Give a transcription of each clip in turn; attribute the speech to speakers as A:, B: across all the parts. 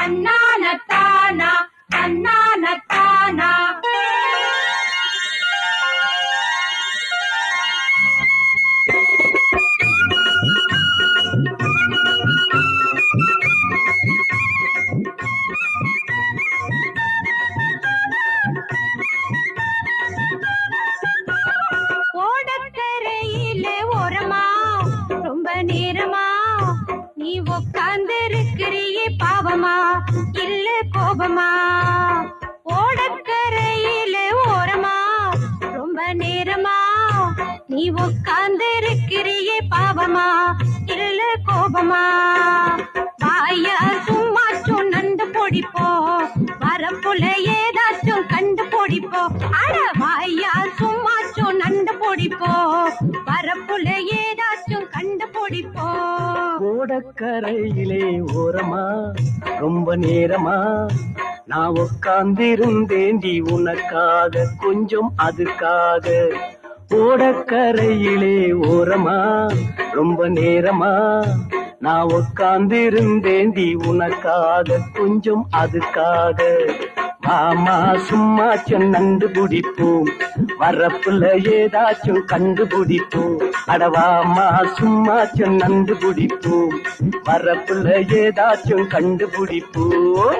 A: தன்னானத்தானா தன்னானத்தானா ஓடக்கரையிலே ஓரமா ரொம்ப நேரமா நீ உட்கார்ந்து இருக்கிறியே பாவமா இல்ல கோபமா ஓடக்கரையிலே ஓரமா ரொம்ப நேரமா நீ உட்கார்ந்து இருக்கிறியே பாவமா இல்ல கோபமா வாயா சும்மா சொன்னண்டு பொடிப்போ வரப்புல ஏதாச்சும் கண்டு பொடிப்போ அட வாயா சும்மா சொன்னண்டு பொடிப்போ வரப்புல ஏதாச்சும் கண்டு பொடிப்போ
B: ஓடக்கரையிலே ஓரமா ரொம்ப நேரமா நான் உட்கார்ந்திருந்தேண்டி உனக்காக கொஞ்சம் அதுக்காக ஓடக்கரையிலே ஓரமா ரொம்ப நேரமா நான் உட்கார்ந்திருந்தேண்டி உனக்காக கொஞ்சம் அதுக்காக மாமா சும்மா சொன்னண்டு பிடிப்போம் வரப்புல ஏதாச்சும் கண்டுபிடிப்போம் அடவாமா சும்மா சொன்னண்டு பிடிப்போம் வரப்புல ஏதாச்சும் கண்டுபிடிப்போம்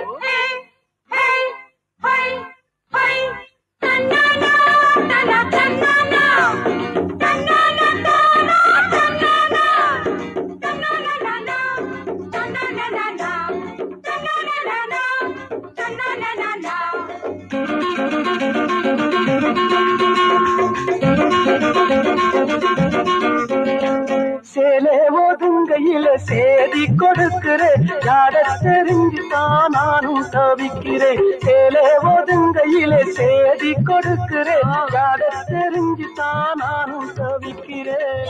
B: சேலே ஒதுங்கையில சேதி கொடுக்கிறேன் யாட தெரிஞ்சுதான் நானும் தவிக்கிறேன் சேலே ஒதுங்கையில சேதி கொடுக்கிறேன் யாட தெரிஞ்சுதான் நானும் தவிக்கிறேன்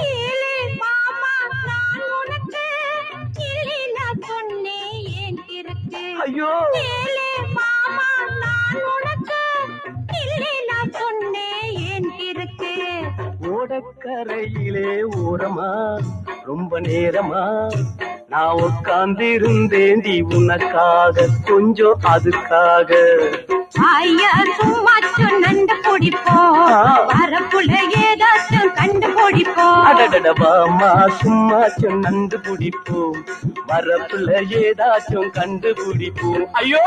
B: ஐயோ ஓடக்கரையிலே ஓரமா ரொம்ப நேரமா நான் உட்கார்ந்திருந்தேண்டி உனக்காக கொஞ்சம் அதுக்காக
A: ஐயா சும்மா சொன்னண்டு பொடிப்போ வரப்புல ஏதாச்சும் கண்டு பொடிப்போ
B: அடடடவாமா சும்மா சொன்னந்து பிடிப்போம் வரப்புல ஏதாச்சும் கண்டுபிடிப்போம் ஐயோ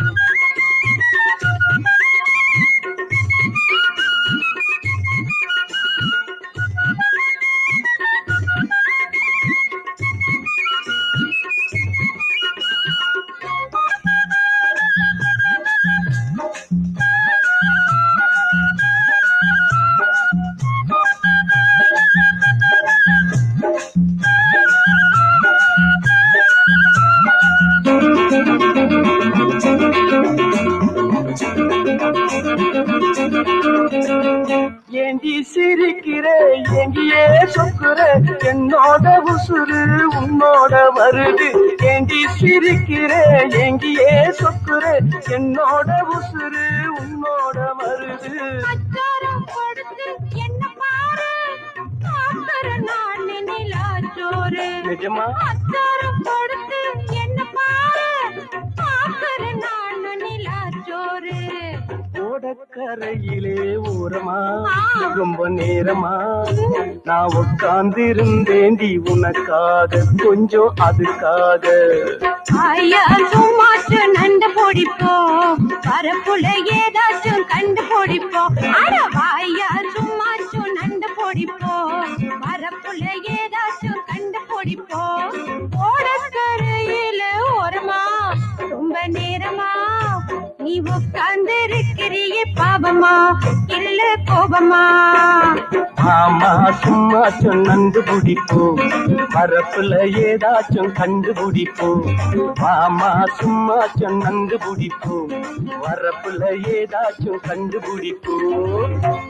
B: ஏண்டி சிரிக்கிற எங்கியே சொக்குற என்னோட உசுறு உன்னோட வருது ஏண்டி சிரிக்கிற எங்கியே சொக்குற என்னோட உசுறு உன்னோட வருது
A: அச்சாரம் கொடுத்து என்ன பாரு பாக்குற நான் நிலாச்சோறு
B: நிஜமா
A: அச்சாரம் கொடுத்து என்ன பாரு பாக்குற நான் நிலாச்சோறு
B: ஓடக்கரையிலே ஓரமா ரொம்ப நேரமா நான் உட்கார்ந்திருந்தேண்டி உனக்காக கொஞ்சம் அதுக்காக
A: ஐயா சும்மாச்சு நண்டு பொடிப்போ வரப்புல ஏதாச்சும் கண்டு பொடிப்போ அட வாயா சும்மாச்சு நண்டு பொடிப்போ வரப்புல ஏதாச்சும் கண்டு பொடிப்போ ஓடக்கரையில ஓரமா ரொம்ப நேரமா நீ உட்கார்ந்து இருக்கிறியே பாவமா இல்ல கோபமா
B: ஆமா சும்மா சொன்னந்து பிடிப்போம் மரப்புல ஏதாச்சும் கண்டுபிடிப்போம் ஆமா சும்மா சொன்னந்து பிடிப்போம் வரப்புல ஏதாச்சும் கண்டுபிடிப்போம்